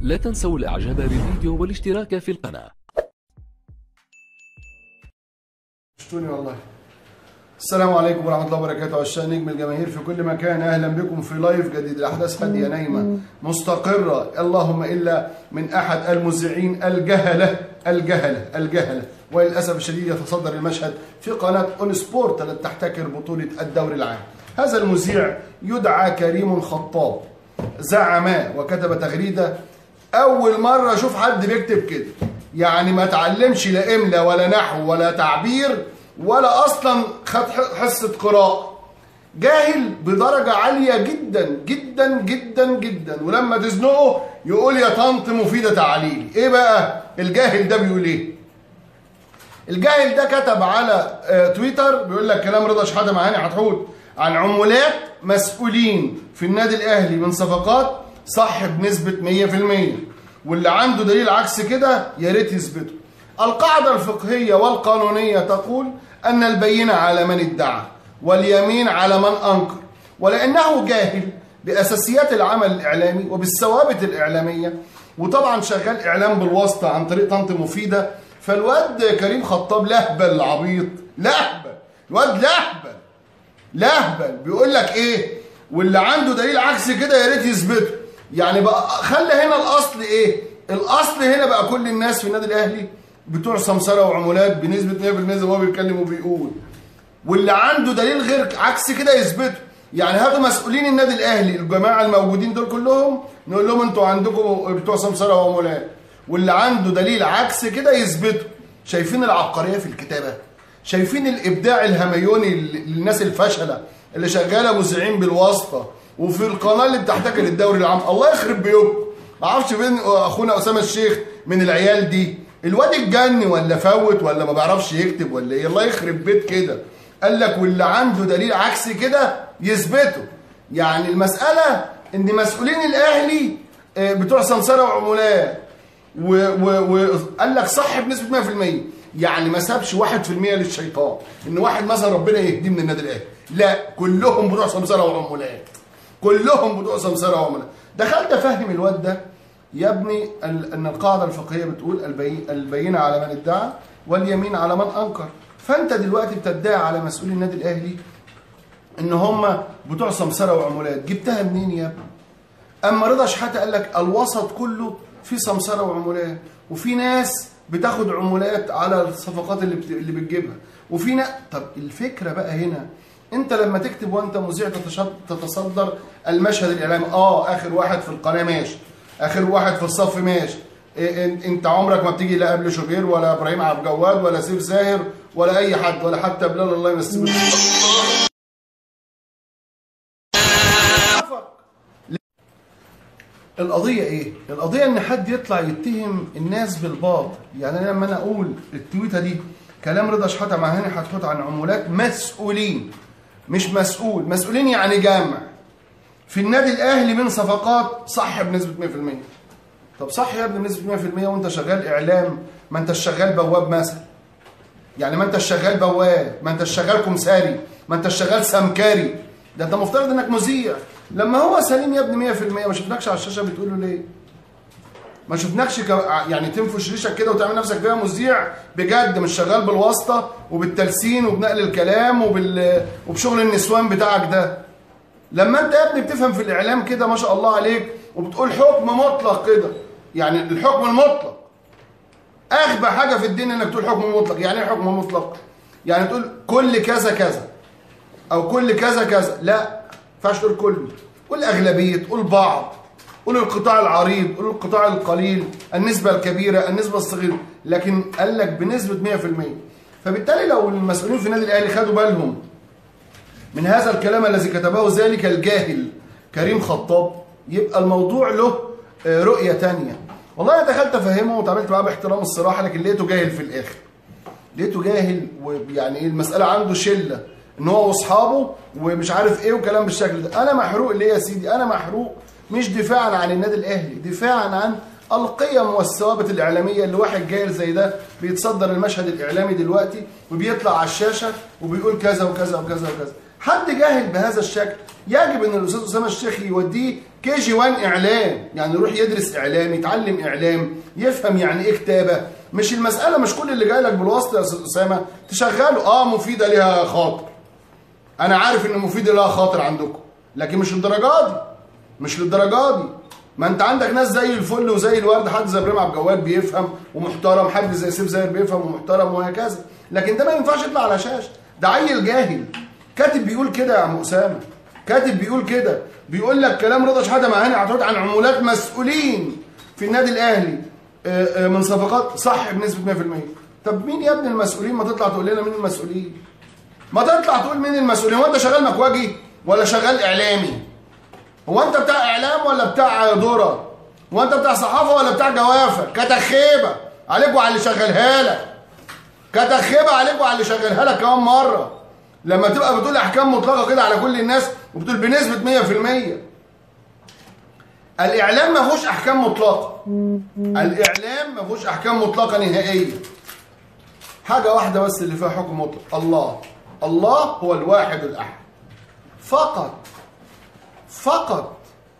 لا تنسوا الاعجاب بالفيديو والاشتراك في القناة شتوني والله السلام عليكم ورحمة الله وبركاته عشاق نجم الجماهير في كل مكان أهلا بكم في لايف جديد الأحداث هادية نايمة مستقرة اللهم إلا من أحد المذيعين الجهلة الجهلة الجهلة وللأسف الشديد يتصدر المشهد في قناة أون سبورت التي تحتكر بطولة الدوري العام هذا المذيع يدعى كريم خطاب زعم وكتب تغريدة أول مرة أشوف حد بيكتب كده يعني ما تعلمش لا إملا ولا نحو ولا تعبير ولا اصلا خد حصه قراءه جاهل بدرجه عاليه جدا جدا جدا جدا ولما تزنقه يقول يا طنط مفيده تعليلي ايه بقى الجاهل ده بيقول ايه الجاهل ده كتب على آه، تويتر بيقول لك كلام رضا شحاته مع هاني حتحوت عن عمولات مسؤولين في النادي الاهلي من صفقات صح بنسبه 100% واللي عنده دليل عكس كده يا ريت يثبته القاعدة الفقهية والقانونية تقول أن البينة على من ادعى واليمين على من أنكر ولأنه جاهل بأساسيات العمل الإعلامي وبالثوابت الإعلامية وطبعا شغال إعلام بالواسطة عن طريق طنط مفيدة فالواد كريم خطاب لهبل عبيط لهبل الواد لهبل لهبل بيقول لك ايه واللي عنده دليل عكس كده يا ريت يثبته يعني بقى خلى هنا الاصل ايه الاصل هنا بقى كل الناس في النادي الاهلي بتوع سمسره وعمولات بنسبه 100% زي ما هو بيتكلم وبيقول واللي عنده دليل غير عكس كده يثبته يعني هاتوا مسؤولين النادي الاهلي الجماعه الموجودين دول كلهم نقول لهم انتوا عندكم بتوع سمسره وعمولات واللي عنده دليل عكس كده يثبته شايفين العبقريه في الكتابه شايفين الابداع الهميوني للناس الفشله اللي شغاله مذيعين بالواسطه وفي القناه اللي بتحتكر الدوري العام الله يخرب بيوتكم ما اعرفش فين اخونا اسامه الشيخ من العيال دي الواد اتجن ولا فوت ولا ما بيعرفش يكتب ولا ايه الله يخرب بيت كده قال لك واللي عنده دليل عكس كده يثبته يعني المساله ان مسؤولين الاهلي آه، بتوع سمسره وعمولات وقال لك صح بنسبه 100% يعني ما سابش 1% للشيطان ان واحد مثلا ربنا يهديه من النادي الاهلي لا كلهم بتوع سمسره وعمولات كلهم بتوع سمسره وعمولات دخلت افهم الواد ده يا ابني ان القاعده الفقهيه بتقول البينه على من ادعى واليمين على من انكر فانت دلوقتي بتدعي على مسؤولي النادي الاهلي ان هم بتوع سمسره وعمولات جبتها منين يا ابني اما رضا شحاته قال لك الوسط كله في سمسره وعمولات وفي ناس بتاخد عمولات على الصفقات اللي بت... اللي بتجيبها وفي ناس طب الفكره بقى هنا انت لما تكتب وانت مذيع تتصدر المشهد الاعلامي اه اخر واحد في القناه ماشي اخر واحد في الصف ماشي إيه انت عمرك ما بتيجي لا قبل شوبير ولا ابراهيم عبد الجواد ولا سيف زاهر ولا اي حد ولا حتى بلال الله يمسيه القضية ايه؟ القضية ان حد يطلع يتهم الناس بالباطل، يعني انا لما انا اقول التويته دي كلام رضا شحاته مع هاني حتحوت عن عمولات مسؤولين مش مسؤول، مسؤولين يعني جامع في النادي الاهلي من صفقات صح بنسبه 100% طب صح يا ابني بنسبه 100% وانت شغال اعلام ما انت شغال بواب مثلا يعني ما انت شغال بواب ما انت شغال كمساري ما انت شغال سمكاري ده انت مفترض انك مذيع لما هو سليم يا ابني 100% ما شفناكش على الشاشه بتقول له ليه ما شفناكش ك... يعني تنفش ريشك كده وتعمل نفسك فيها مذيع بجد مش شغال بالواسطه وبالتلسين وبنقل الكلام وبال... وبشغل النسوان بتاعك ده لما انت يا ابني بتفهم في الاعلام كده ما شاء الله عليك وبتقول حكم مطلق كده يعني الحكم المطلق اغبى حاجه في الدين انك تقول حكم مطلق يعني ايه حكم مطلق يعني تقول كل كذا كذا او كل كذا كذا لا ما ينفعش تقول كل قول اغلبيه قول بعض قول القطاع العريض قول القطاع القليل النسبه الكبيره النسبه الصغيره لكن قال لك بنسبه 100% فبالتالي لو المسؤولين في النادي الاهلي خدوا بالهم من هذا الكلام الذي كتبه ذلك الجاهل كريم خطاب يبقى الموضوع له آه، رؤية تانية والله أنا دخلت أفهمه وتعاملت معاه باحترام الصراحة لكن لقيته جاهل في الآخر لقيته جاهل ويعني ايه المسألة عنده شلة إن هو وأصحابه ومش عارف إيه وكلام بالشكل ده أنا محروق ليه يا سيدي أنا محروق مش دفاعا عن النادي الأهلي دفاعا عن القيم والثوابت الإعلامية اللي واحد جاهل زي ده بيتصدر المشهد الإعلامي دلوقتي وبيطلع على الشاشة وبيقول كذا وكذا وكذا وكذا حد جاهل بهذا الشكل يجب ان الاستاذ اسامه الشيخ يوديه كي جي 1 اعلام يعني يروح يدرس اعلام يتعلم اعلام يفهم يعني ايه كتابه مش المساله مش كل اللي جاي لك بالواسطه يا استاذ اسامه تشغله اه مفيده ليها خاطر انا عارف ان مفيده لها خاطر عندكم لكن مش الدرجات دي مش للدرجه دي ما انت عندك ناس زي الفل وزي الورد حد زي ابراهيم عبد الجواد بيفهم ومحترم حد زي سيف زاهر بيفهم ومحترم وهكذا لكن ده ما ينفعش يطلع على شاشه ده عيل جاهل كاتب بيقول كده يا عم اسامه كاتب بيقول كده بيقول لك كلام رضا شحاته مع هاني عطيات عن عمولات مسؤولين في النادي الاهلي آه، آه، من صفقات صح بنسبه 100% طب مين يا ابن المسؤولين ما تطلع تقول لنا مين المسؤولين ما تطلع تقول مين المسؤولين هو انت شغال مكواجي ولا شغال اعلامي هو انت بتاع اعلام ولا بتاع ذره هو انت بتاع صحافه ولا بتاع جوافه كتخيبه عليك وعلى اللي شغالها لك كتخيبه عليك وعلى اللي شغالها لك كمان مره لما تبقى بتقول احكام مطلقه كده على كل الناس وبتقول بنسبه 100% الاعلام ما فيهوش احكام مطلقه الاعلام ما فيهوش احكام مطلقه نهائيه حاجه واحده بس اللي فيها حكم مطلق الله الله هو الواحد الاحد فقط فقط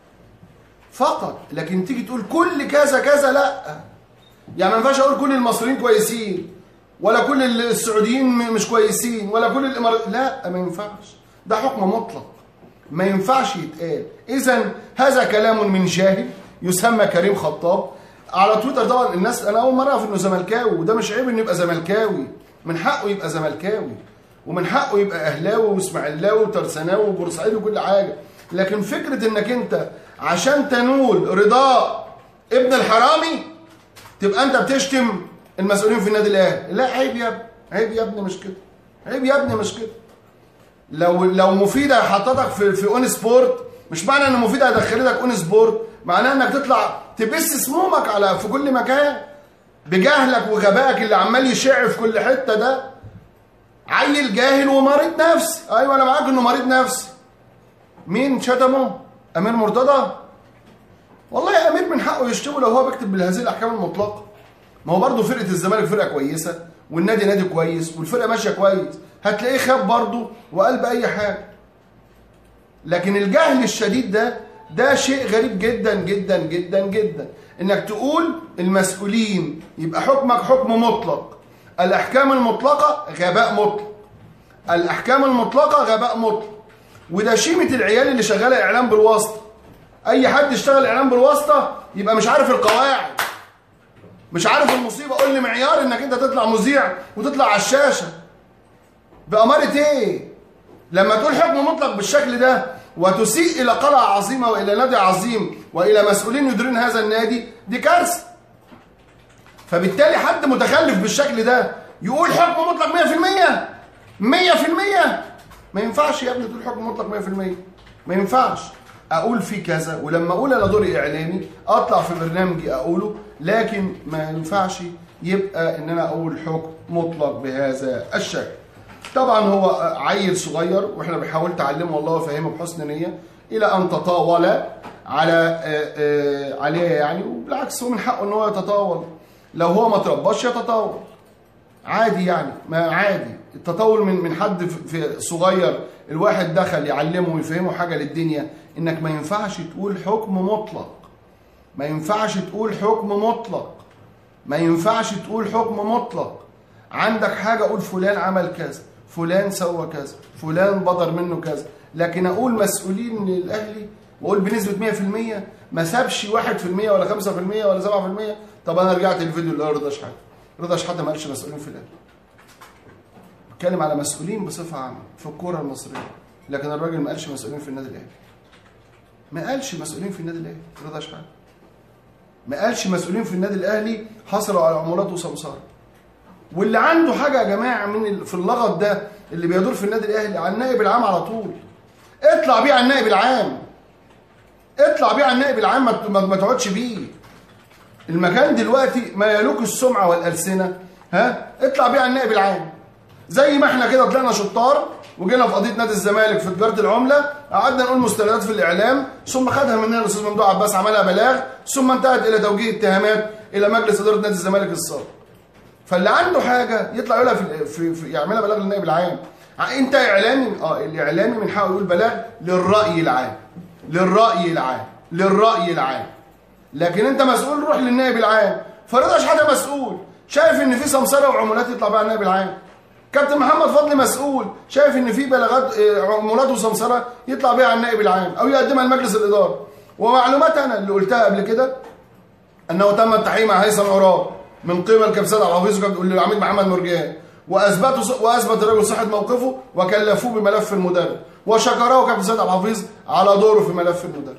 فقط لكن تيجي تقول كل كذا كذا لا يعني ما ينفعش اقول كل المصريين كويسين ولا كل السعوديين م- مش كويسين ولا كل الامارات لا ما ينفعش ده حكم مطلق ما ينفعش يتقال اذا هذا كلام من جاهل يسمى كريم خطاب على تويتر طبعا الناس انا اول مره اعرف انه زملكاوي وده مش عيب انه يبقى زملكاوي من حقه يبقى زملكاوي ومن حقه يبقى اهلاوي واسماعيلاوي وترساناوي وبورسعيدي وكل حاجه لكن فكره انك انت عشان تنول رضاء ابن الحرامي تبقى انت بتشتم المسؤولين في النادي الاهلي لا عيب يا ابني عيب يا ابني مش كده عيب يا ابني مش كده لو لو مفيده حطتك في في اون سبورت مش معنى ان مفيده هدخلتك اون سبورت معناه انك تطلع تبث سمومك على في كل مكان بجهلك وغبائك اللي عمال يشع في كل حته ده عيل جاهل ومريض نفسي ايوه انا معاك انه مريض نفسي مين شتمه امير مرتضى والله يا امير من حقه يشتمه لو هو بيكتب بهذه الاحكام المطلقه ما هو برضه فرقه الزمالك فرقه كويسه والنادي نادي كويس والفرقه ماشيه كويس هتلاقيه خاب برضه وقال باي حاجه لكن الجهل الشديد ده ده شيء غريب جدا جدا جدا جدا انك تقول المسؤولين يبقى حكمك حكم مطلق الاحكام المطلقه غباء مطلق الاحكام المطلقه غباء مطلق وده شيمه العيال اللي شغاله اعلام بالواسطه اي حد يشتغل اعلام بالواسطه يبقى مش عارف القواعد مش عارف المصيبه قول لي معيار انك انت تطلع مذيع وتطلع على الشاشه بأمارة ايه لما تقول حكم مطلق بالشكل ده وتسيء الى قلعه عظيمه والى نادي عظيم والى مسؤولين يديرون هذا النادي دي كارثه فبالتالي حد متخلف بالشكل ده يقول حكم مطلق 100% 100% ما ينفعش يا ابني تقول حكم مطلق 100% ما ينفعش اقول في كذا ولما اقول انا دوري اعلامي اطلع في برنامجي اقوله لكن ما ينفعش يبقى ان انا اقول حكم مطلق بهذا الشكل طبعا هو عيل صغير واحنا بنحاول تعلمه والله وفهمه بحسن نيه الى ان تطاول على آه، آه، عليه يعني وبالعكس هو من حقه ان هو يتطاول لو هو ما ترباش يتطاول عادي يعني ما عادي التطاول من من حد في- في صغير الواحد دخل يعلمه ويفهمه حاجه للدنيا انك ما ينفعش تقول حكم مطلق ما ينفعش تقول حكم مطلق ما ينفعش تقول حكم مطلق عندك حاجه اقول فلان عمل كذا فلان سوى كذا فلان بدر منه كذا لكن اقول مسؤولين للاهلي واقول بنسبه 100% ما سابش 1% ولا 5% ولا 7% طب انا رجعت الفيديو اللي هو رضا شحاته رضا شحاته ما قالش مسؤولين في الاهلي بتكلم على مسؤولين بصفه عامه في الكوره المصريه لكن الراجل ما قالش مسؤولين في النادي الاهلي ما قالش مسؤولين في النادي الاهلي رضا شحاته ما قالش مسؤولين في النادي الاهلي حصلوا على عمولات وسمسار واللي عنده حاجه يا جماعه من ال- في اللغط ده اللي بيدور في النادي الاهلي على النائب العام على طول اطلع بيه على النائب العام اطلع بيه على النائب العام ما ت- ما ما تقعدش بيه المكان دلوقتي ما يلوك السمعه والالسنه ها اطلع بيه على النائب العام زي ما احنا كده طلعنا شطار وجينا في قضيه نادي الزمالك في تجاره العمله قعدنا نقول مستندات في الاعلام ثم خدها مننا الاستاذ ممدوح عباس عملها بلاغ ثم انتهت الى توجيه اتهامات الى مجلس اداره نادي الزمالك السابق فاللي عنده حاجه يطلع يقولها في, في, في يعملها بلاغ للنائب العام ع- انت اعلامي اه الاعلامي من حقه يقول بلاغ للراي العام للراي العام للراي العام لكن انت مسؤول روح للنائب العام فرضا شحاته مسؤول شايف ان في سمسره وعمولات يطلع بيها النائب العام كابتن محمد فضلي مسؤول شايف ان في بلاغات اه، عمولات وسمسره يطلع بيها على النائب العام او يقدمها لمجلس الاداره ومعلومات انا اللي قلتها قبل كده انه تم التحقيق مع هيثم عراب من قبل كبسات عبد الحفيظ والعميد محمد مرجان واثبتوا واثبت الرجل صحه موقفه وكلفوه بملف المدرب وشكره كابتن سيد عبد الحفيظ على دوره في ملف المدرب.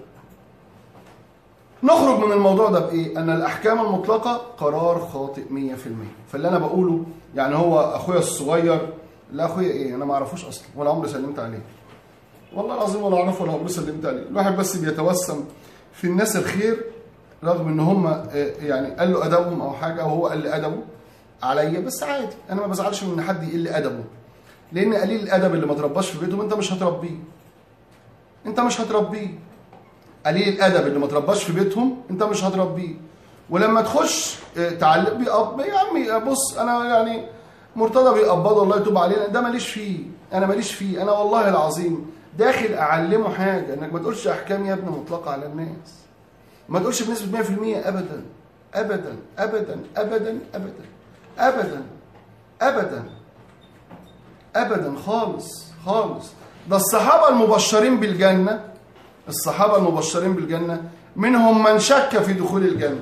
نخرج من الموضوع ده بايه؟ ان الاحكام المطلقه قرار خاطئ 100% فاللي انا بقوله يعني هو اخويا الصغير لا اخويا ايه انا ما اعرفوش اصلا ولا عمري سلمت عليه. والله العظيم ولا اعرفه ولا عمري سلمت عليه، الواحد بس بيتوسم في الناس الخير رغم ان هم آه، يعني قال له ادبهم او حاجه وهو قال لي ادبه عليا بس عادي انا ما بزعلش من ان حد يقل لي ادبه لان قليل الادب اللي ما ترباش في بيتهم انت مش هتربيه انت مش هتربيه قليل الادب اللي ما ترباش في بيتهم انت مش هتربيه ولما تخش آه، تعلم بيقب يا عمي بص انا يعني مرتضى بيقبضه الله يتوب علينا ده ماليش فيه انا ماليش فيه انا والله العظيم داخل اعلمه حاجه انك ما تقولش احكام يا ابني مطلقه على الناس ما تقولش بنسبه 100% ابدا ابدا ابدا ابدا ابدا ابدا ابدا ابدا خالص خالص ده الصحابه المبشرين بالجنه الصحابه المبشرين بالجنه منهم من شك في دخول الجنه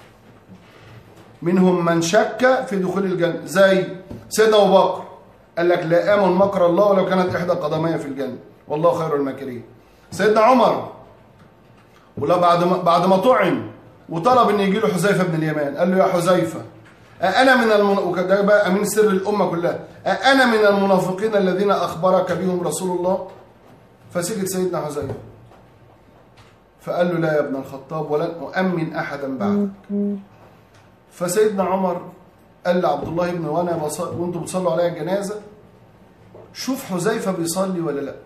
منهم من شك في دخول الجنه زي سيدنا ابو بكر قال لك لا امن مكر الله ولو كانت احدى قدمي في الجنه والله خير الماكرين سيدنا عمر ولا بعد ما بعد ما طعن وطلب ان يجي له حذيفه بن اليمان قال له يا حذيفه أأنا من المن... وده بقى أمين سر الأمة كلها أأنا من المنافقين الذين أخبرك بهم رسول الله فسكت سيدنا حذيفة فقال له لا يا ابن الخطاب ولن أؤمن أحدا بعدك فسيدنا عمر قال لعبد الله بن وانا بص- وانتم بتصلوا عليا الجنازه شوف حذيفه بيصلي ولا لا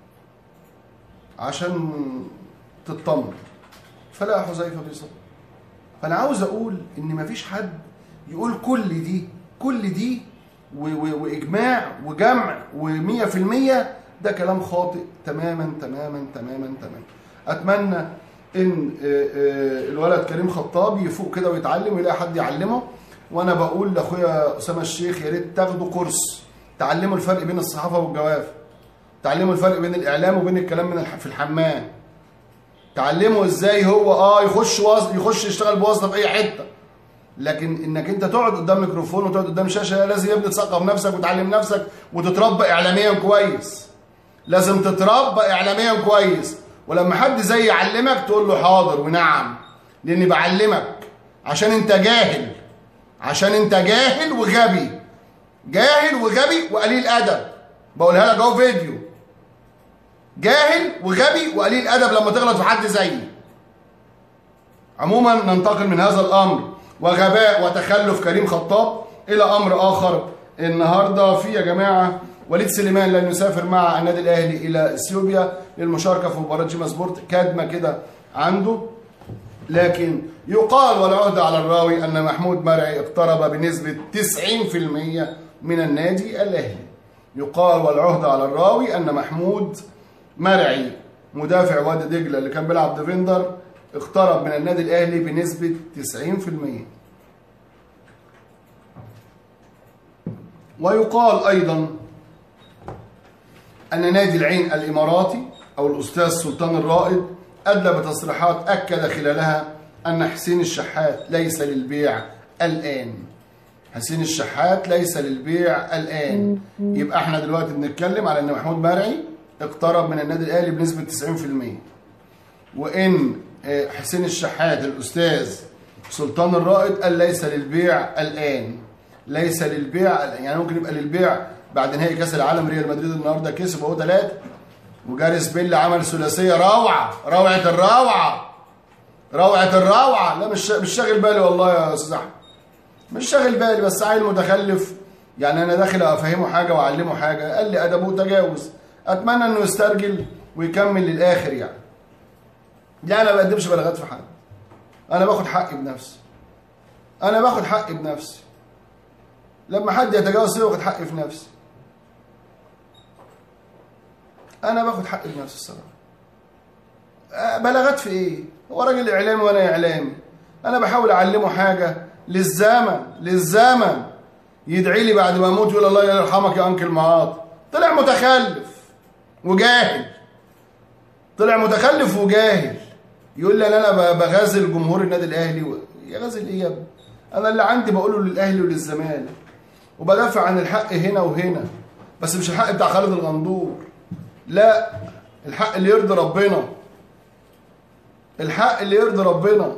عشان تطمن فلا حذيفه بيصلي فانا عاوز اقول ان مفيش حد يقول كل دي كل دي و- و- واجماع وجمع و100% ده كلام خاطئ تماما تماما تماما تماما اتمنى ان آه، آه، الولد كريم خطاب يفوق كده ويتعلم ويلاقي حد يعلمه وانا بقول لاخويا اسامه الشيخ يا ريت تاخدوا كورس تعلموا الفرق بين الصحافه والجواف تعلموا الفرق بين الاعلام وبين الكلام من الح- في الحمام تعلموا ازاي هو اه يخش وظ... يخش يشتغل بواسطه في اي حته لكن انك انت تقعد قدام ميكروفون وتقعد قدام شاشه لازم يا ابني تثقف نفسك وتعلم نفسك وتتربى اعلاميا كويس لازم تتربى اعلاميا كويس ولما حد زي يعلمك تقول له حاضر ونعم لاني بعلمك عشان انت جاهل عشان انت جاهل وغبي جاهل وغبي وقليل ادب بقولها لك اهو فيديو جاهل وغبي وقليل ادب لما تغلط في حد زيي عموما ننتقل من هذا الامر وغباء وتخلف كريم خطاب الى امر اخر النهارده في يا جماعه وليد سليمان لن يسافر مع النادي الاهلي الى اثيوبيا للمشاركه في مباراه جيما سبورت كادمه كده عنده لكن يقال والعهد على الراوي ان محمود مرعي اقترب بنسبه 90% من النادي الاهلي يقال والعهد على الراوي ان محمود مرعي مدافع وادي دجله اللي كان بيلعب ديفندر اقترب من النادي الاهلي بنسبه 90% ويقال ايضا ان نادي العين الاماراتي او الاستاذ سلطان الرائد ادلى بتصريحات اكد خلالها ان حسين الشحات ليس للبيع الان حسين الشحات ليس للبيع الان يبقى احنا دلوقتي بنتكلم على ان محمود مرعي اقترب من النادي الاهلي بنسبه 90% وان آه، حسين الشحات الاستاذ سلطان الرائد قال ليس للبيع الان ليس للبيع الآن. يعني ممكن يبقى للبيع بعد نهائي كاس العالم ريال مدريد النهارده كسب اهو ثلاثه وجاريس بيل عمل ثلاثيه روعه روعه الروعه روعه الروعه لا مش مش شاغل بالي والله يا استاذ احمد مش شاغل بالي بس عيل متخلف يعني انا داخل افهمه حاجه واعلمه حاجه قال لي ادبه تجاوز اتمنى انه يسترجل ويكمل للاخر يعني لا انا ما بقدمش بلاغات في حد انا باخد حقي بنفسي انا باخد حقي بنفسي لما حد يتجاوز سوى باخد حقي في نفسي انا باخد حقي بنفسي الصراحه آه، بلاغات في ايه هو راجل اعلامي وانا اعلامي انا بحاول اعلمه حاجه للزمن للزمن يدعي لي بعد ما اموت يقول الله يرحمك يا انكل معاط طلع متخلف وجاهل طلع متخلف وجاهل يقول لي انا ب- بغازل جمهور النادي الاهلي و... يا غازل ايه يا ابني انا اللي عندي بقوله للاهلي وللزمالك وبدافع عن الحق هنا وهنا بس مش الحق بتاع خالد الغندور لا الحق اللي يرضي ربنا الحق اللي يرضي ربنا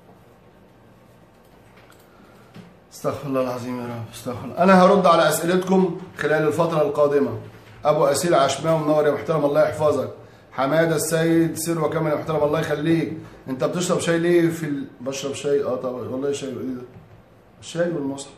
استغفر الله العظيم يا رب استغفر الله انا هرد على اسئلتكم خلال الفتره القادمه ابو اسيل عشماوي منور يا محترم الله يحفظك حماده السيد سر وكمل يا محترم الله يخليك انت بتشرب شاي ليه في ال... بشرب شاي اه طبعا والله شاي ايه ده الشاي والمصحف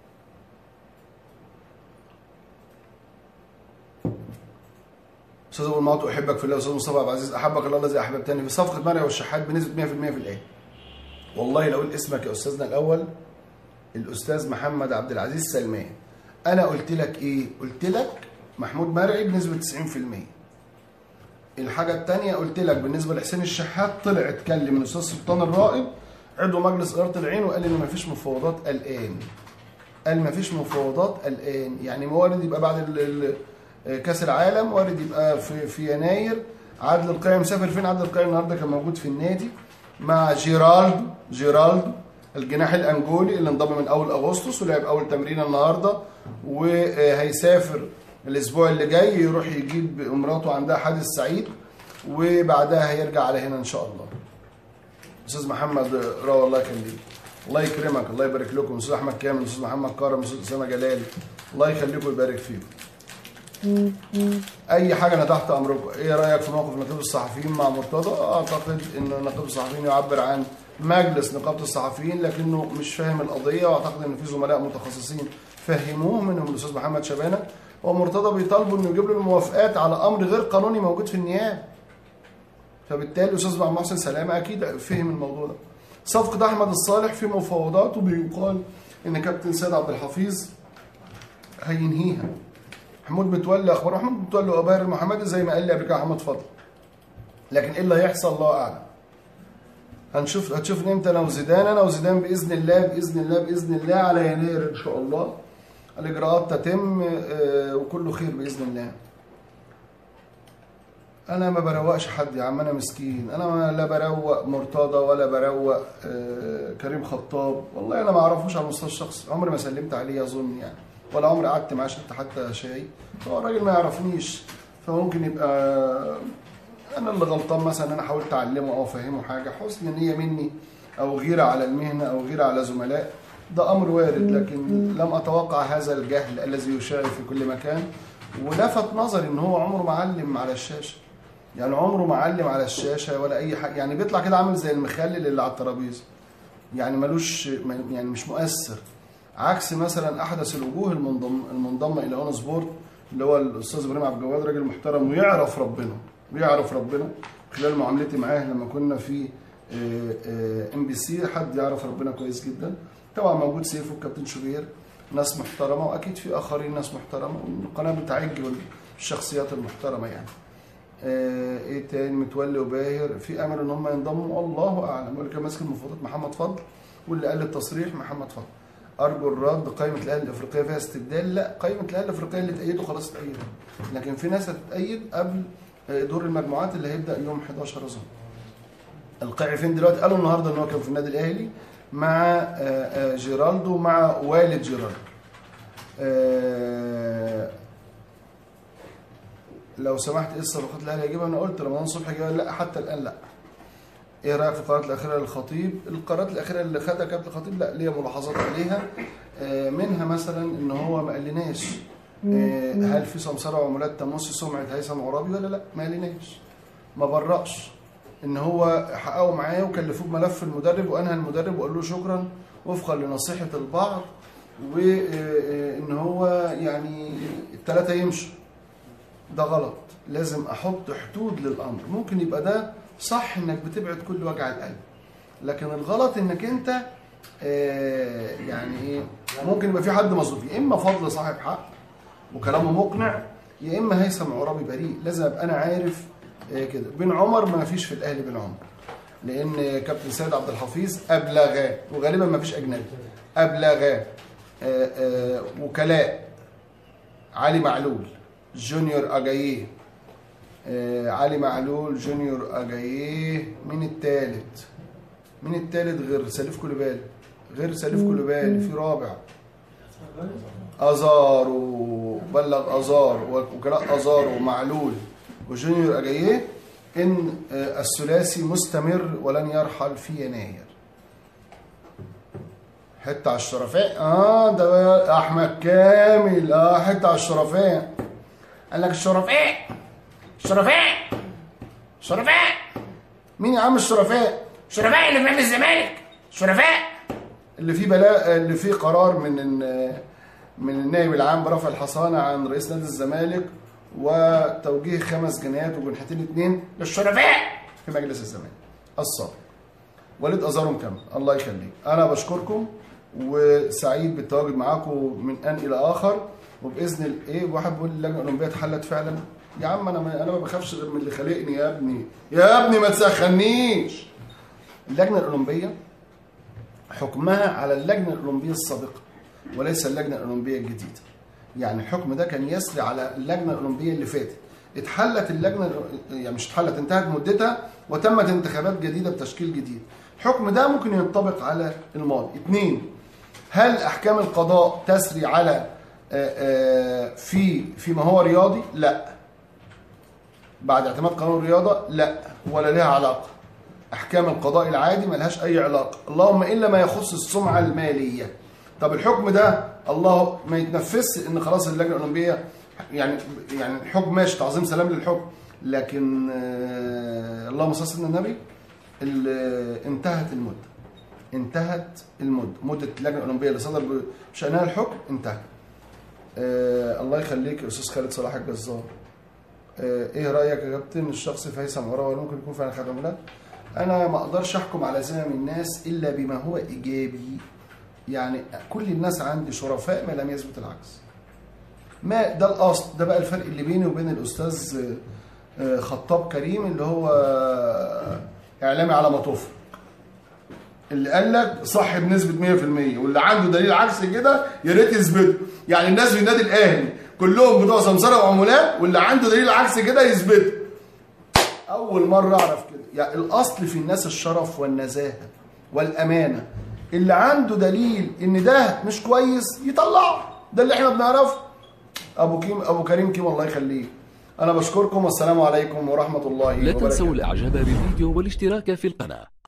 استاذ ابو المعاط احبك في الله استاذ مصطفى عبد العزيز احبك الله الذي احببتني في صفقه مريم والشحات بنسبه 100% في الايه والله لو اقول اسمك يا استاذنا الاول الاستاذ محمد عبد العزيز سلمان انا قلت لك ايه قلت لك محمود مرعي بنسبه 90% الحاجه الثانيه قلت لك بالنسبه لحسين الشحات طلع اتكلم من الاستاذ سلطان الرائد عضو مجلس اداره العين وقال ان مفيش مفاوضات الان قال مفيش مفاوضات الان يعني وارد يبقى بعد ال- ال- كاس العالم وارد يبقى في في يناير عادل القيعي مسافر فين عادل القيعي النهارده كان موجود في النادي مع جيرالدو جيرالدو الجناح الانجولي اللي انضم من اول اغسطس ولعب اول تمرين النهارده وهيسافر الاسبوع اللي جاي يروح يجيب مراته عندها حادث سعيد وبعدها هيرجع على هنا ان شاء الله استاذ محمد راوي الله يخليك الله يكرمك الله يبارك لكم استاذ احمد كامل استاذ محمد كرم استاذ اسامه جلال الله يخليكم ويبارك فيكم اي حاجه انا تحت امركم ايه رايك في موقف نقيب الصحفيين مع مرتضى اعتقد ان نقيب الصحفيين يعبر عن مجلس نقابه الصحفيين لكنه مش فاهم القضيه واعتقد ان في زملاء متخصصين فهموه منهم الاستاذ محمد شبانه ومرتضى بيطالبوا انه يجيب له الموافقات على امر غير قانوني موجود في النيابه فبالتالي الاستاذ محسن سلامه اكيد فهم الموضوع ده صفقه احمد الصالح في مفاوضات وبيقال ان كابتن سيد عبد الحفيظ هينهيها محمود متولي اخبار محمود متولي واباهر المحمدي زي ما قال لي قبل كده محمد فضل لكن ايه اللي هيحصل الله اعلم هنشوف هتشوفني امتى انا وزيدان انا وزيدان باذن الله باذن الله باذن الله على يناير ان شاء الله الاجراءات تتم آه، وكله خير باذن الله انا ما بروقش حد يا عم انا مسكين انا ما لا بروق مرتضى ولا بروق آه، كريم خطاب والله انا ما اعرفوش على المستوى الشخصي عمري ما سلمت عليه اظن يعني ولا عمري قعدت معاه شربت حتى شاي هو الراجل ما يعرفنيش فممكن يبقى انا اللي غلطان مثلا ان انا حاولت اعلمه او افهمه حاجه حسن نيه مني او غيره على المهنه او غيره على زملاء ده امر وارد لكن لم اتوقع هذا الجهل الذي يشاع في كل مكان ولفت نظري ان هو عمره ما علم على الشاشه يعني عمره ما علم على الشاشه ولا اي حاجه يعني بيطلع كده عامل زي المخلل اللي على الترابيزه يعني ملوش يعني مش مؤثر عكس مثلا احدث الوجوه المنضم المنضمه الى اون سبورت اللي هو الاستاذ ابراهيم عبد الجواد راجل محترم ويعرف ربنا ويعرف ربنا خلال معاملتي معاه لما كنا في ام بي سي حد يعرف ربنا كويس جدا طبعا موجود سيف والكابتن شوبير ناس محترمه واكيد في اخرين ناس محترمه والقناه بتعج الشخصيات المحترمه يعني آه، ايه تاني متولي وباهر في امل ان هم ينضموا الله اعلم واللي كان ماسك المفاوضات محمد فضل واللي قال التصريح محمد فضل ارجو الرد قائمه الاهلي الافريقيه فيها استبدال لا قائمه الاهلي الافريقيه اللي تأيدوا خلاص اتأيدوا لكن في ناس هتتأيد قبل آه، دور المجموعات اللي هيبدا يوم 11 اظن القاعي فين دلوقتي قالوا النهارده ان هو كان في النادي الاهلي مع آه، آه، جيرالدو مع والد جيرالدو آه، لو سمحت ايه الصفقات اللي الاهلي هيجيبها انا قلت رمضان صبحي جاي لا حتى الان لا ايه رايك في القرارات الاخيره للخطيب القرارات الاخيره اللي خدها كابتن الخطيب لا ليا ملاحظات عليها آه، منها مثلا ان هو ما قالناش آه، هل في سمسره وعمولات تمس سمعه هيثم عرابي ولا لا ما قالناش ما برأش ان هو حققوا معاه وكلفوه بملف المدرب وانهى المدرب وقال له شكرا وفقا لنصيحه البعض وان هو يعني الثلاثه يمشوا ده غلط لازم احط حدود للامر ممكن يبقى ده صح انك بتبعد كل وجع القلب لكن الغلط انك انت آه، يعني ايه ممكن يبقى في حد مظلوم يا اما فضل صاحب حق وكلامه مقنع يا اما هيثم عرابي بريء لازم ابقى انا عارف آه، كده بن عمر ما فيش في الاهلي بن عمر لان كابتن سيد عبد الحفيظ ابلغ وغالبا ما فيش اجنبي ابلغ آه، آه، وكلاء علي معلول جونيور اجاييه آه، علي معلول جونيور اجاييه مين التالت مين التالت غير سليف كوليبالي غير سليف كوليبالي في رابع ازارو بلغ ازار وكلاء ازار ومعلول وجونيور اجاييه ان آه، الثلاثي مستمر ولن يرحل في يناير حته على الشرفاء اه ده بقى احمد كامل اه حته على الشرفاء قال لك الشرفاء الشرفاء الشرفاء مين يا عم الشرفاء شرفاء اللي في نادي الزمالك شرفاء اللي فيه بلاء اللي فيه قرار من ال- من النائب العام برفع الحصانه عن رئيس نادي الزمالك وتوجيه خمس جنيهات وجنحتين اتنين للشرفاء في مجلس الزمالك الصبر وليد ازارو مكمل الله يخليك انا بشكركم وسعيد بالتواجد معاكم من ان الى اخر وباذن الايه واحد بيقول اللجنه الاولمبيه اتحلت فعلا يا عم انا ما انا ما بخافش غير من اللي خلقني يا ابني يا ابني ما تسخنيش اللجنه الاولمبيه حكمها على اللجنه الاولمبيه السابقه وليس اللجنه الاولمبيه الجديده يعني الحكم ده كان يسري على اللجنه الاولمبيه اللي فاتت اتحلت اللجنه يعني مش اتحلت انتهت مدتها وتمت انتخابات جديده بتشكيل جديد الحكم ده ممكن ينطبق على الماضي اثنين هل احكام القضاء تسري على آه، آه، في فيما هو رياضي لا بعد اعتماد قانون الرياضه لا ولا لها علاقه احكام القضاء العادي ملهاش اي علاقه اللهم الا ما يخص السمعه الماليه طب الحكم ده الله ما يتنفذش ان خلاص اللجنه الاولمبيه يعني يعني الحكم ماشي تعظيم سلام للحكم لكن آه، اللهم صل على سيدنا النبي ال- انتهت المده انتهت المده مده اللجنه الاولمبيه اللي صدر بشانها الحكم انتهت آه الله يخليك يا استاذ خالد صلاح الجزار آه، ايه رايك يا كابتن الشخص في هيثم عراوي ممكن يكون فعلا خدم ولا لا؟ انا ما اقدرش احكم على زمن الناس الا بما هو ايجابي يعني كل الناس عندي شرفاء ما لم يثبت العكس ما ده الاصل ده بقى الفرق اللي بيني وبين الاستاذ آه، آه، خطاب كريم اللي هو آه، اعلامي على مطوف اللي قال لك صح بنسبه 100% واللي عنده دليل عكس كده يا ريت يثبته يعني الناس في النادي الاهلي كلهم بتوع سمسره وعمولات واللي عنده دليل عكس كده يثبته اول مره اعرف كده يعني الاصل في الناس الشرف والنزاهه والامانه اللي عنده دليل ان ده مش كويس يطلعه ده اللي احنا بنعرفه ابو كيم ابو كريم كيم الله يخليه انا بشكركم والسلام عليكم ورحمه الله لا وبركاته تنسوا الاعجاب بالفيديو والاشتراك في القناة